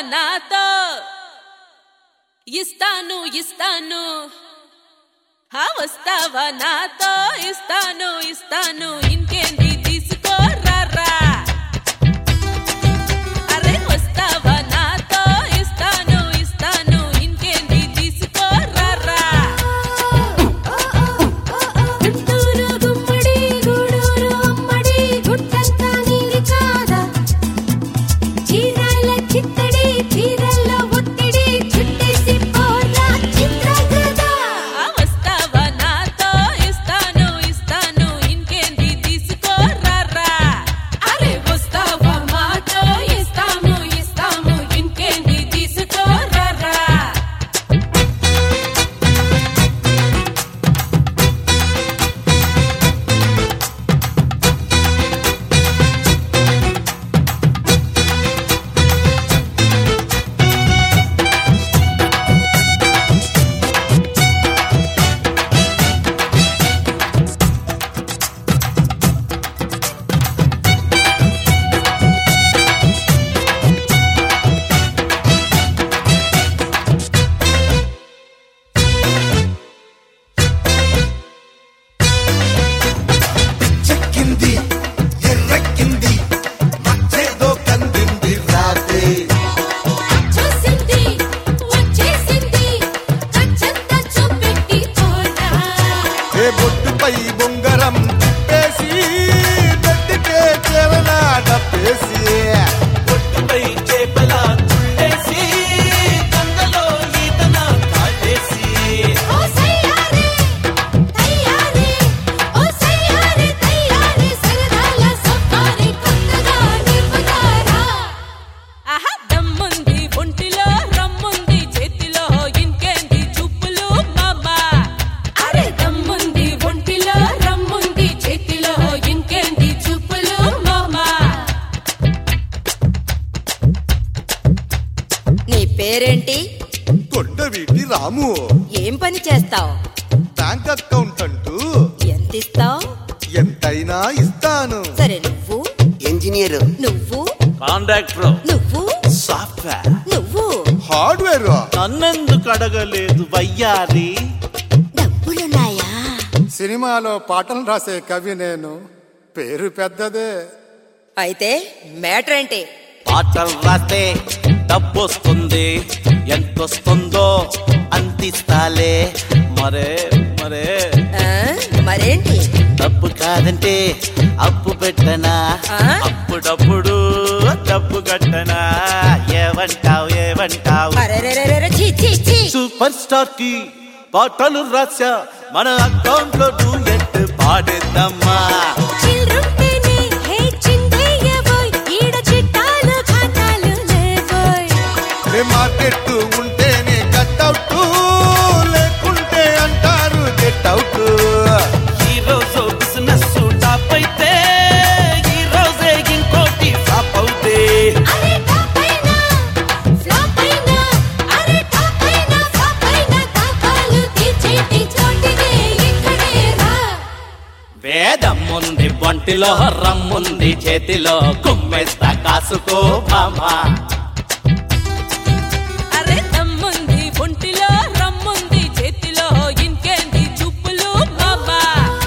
నాతో ఇస్తాను ఇస్తాను హా వస్తావా నాతో ఇస్తాను ఇస్తాను ఇంకేంది తీసుకో రారా అరే వస్తావా నాతో ఇస్తాను ఇస్తాను ఇంకేంది తీసుకో రారా గుంటూరు గుమ్మడి గూడూరు అమ్మడి గుట్టంతా నీది కాదా చీరాల చిత్తడి చీరల్లో ఒత్తిడి చుట్టేసి పోరా చిత్రగదా ఆ వస్తావా నాతో ఇస్తాను ఇస్తాను ఇంకేంది తీసుకో రారా అరే వస్తావా మాతో ఇస్తాము ఇస్తాము ఇంకేంది తీసుకో రారా చెక్కింది ఎర్రెక్కింది మచ్చేదో కందింది రాతే చూసింది వచ్చేసింది కచ్చంతా చూపెట్టి పోరా ఏ బొట్టుపై బొంగరం తిప్పేసి బెట్టికే చేరన డప్పేసి ఒట్టుపై చేపల చుట్టేసి గంగలో ఈతన కాటేసి ఓ సయ్యారే తయ్యారే ఓ సయ్యారే తయ్యారే సరదాల సఫారీ కొత్తగా నింపుతారా ఆహా దమ్ముంది ఒంటిలో రమ్ముంది చేతిలో ఇంకేంది చూపులు మామా అరే దమ్ముంది ఒంటిలో రమ్ముంది చేతిలో ఇంకేంది చూపులు మామా నీ పేరేంటి కొండవీటి రాము ఏం పని చేస్తావు బ్యాంక్ అకౌంట్ అంటూ ఎంత ఇస్తావు ఎంతైనా ఇస్తాను సరే నువ్వు ఇంజనీర్ నువ్వు కాంట్రాక్టర్ నువ్వు సాఫ్ట్వేర్ నువ్వు హార్డ్వేర్ నన్నెందుకు అడగలేదు వయ్యారి డబ్బులున్నాయా సినిమాలో పాటలు రాసే కవి నేను పేరు పెద్దదే అయితే మ్యాటర్ ఏంటి పాటలు రాస్తే డబ్బొస్తుంది ఎంతొస్తుందో అంతిస్తాలే మరే మరే ఆ, మరేంటి డబ్బు కాదంటే అప్పు పెట్టనా ఆ? అప్పుడప్పుడు డబ్బు కట్టనా ఏమంటావు ఏమంటావు అరెరెరెరెరె, ఛీ, ఛీ, ఛీ. సూపర్ స్టార్ కి పాటలు రాశా మన అకౌంట్ లో డూయట్ పాడేద్దామా చిల్రుంటేనే హే చిందయ్యబోయ్ ఈడ చిట్టాలు ఖాతాలు లేవోయ్ ఏ మార్కెట్ ఉంటేనే కట్అవుట్ లేకుంటే అంటారు గెట్ అవుట్ ఈ రోజు బిజినెస్ టాప్ అయితే ఈ రోజే ఇంకోటి ఫ్లాప్ అవుతే అరే టాప్ అయినా ఫ్లాప్ అయినా అరే టాప్ అయినా ఫ్లాప్ అయినా తాపాలు తీర్చేటి చోటిదే ఇక్కడే రా వేదం ఉంది ఒంటిలో రమ్ముంది చేతిలో కుమ్మేస్తా కాసుకో బామా అరే దమ్ముంది ఒంటిలో రమ్ముంది చేతిలో ఇంకేంది చూపులు మామా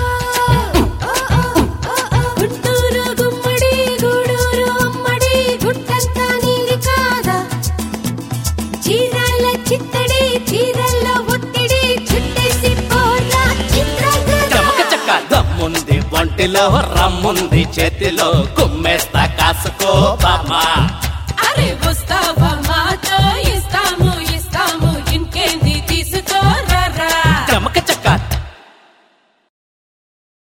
గుంటూరు గుమ్మడి గూడూరు అమ్మడి గుట్టంతా నీది కాదా చీరాల చిత్తడి చీరల్లో ఒత్తిడి చుట్టేసి పోరా చిత్రగదా చమక చక్క దమ్ముంది ఒంటిలో రమ్ముంది చేతిలో కుమ్మేస్తా కాసుకో బామా అరే వస్తావా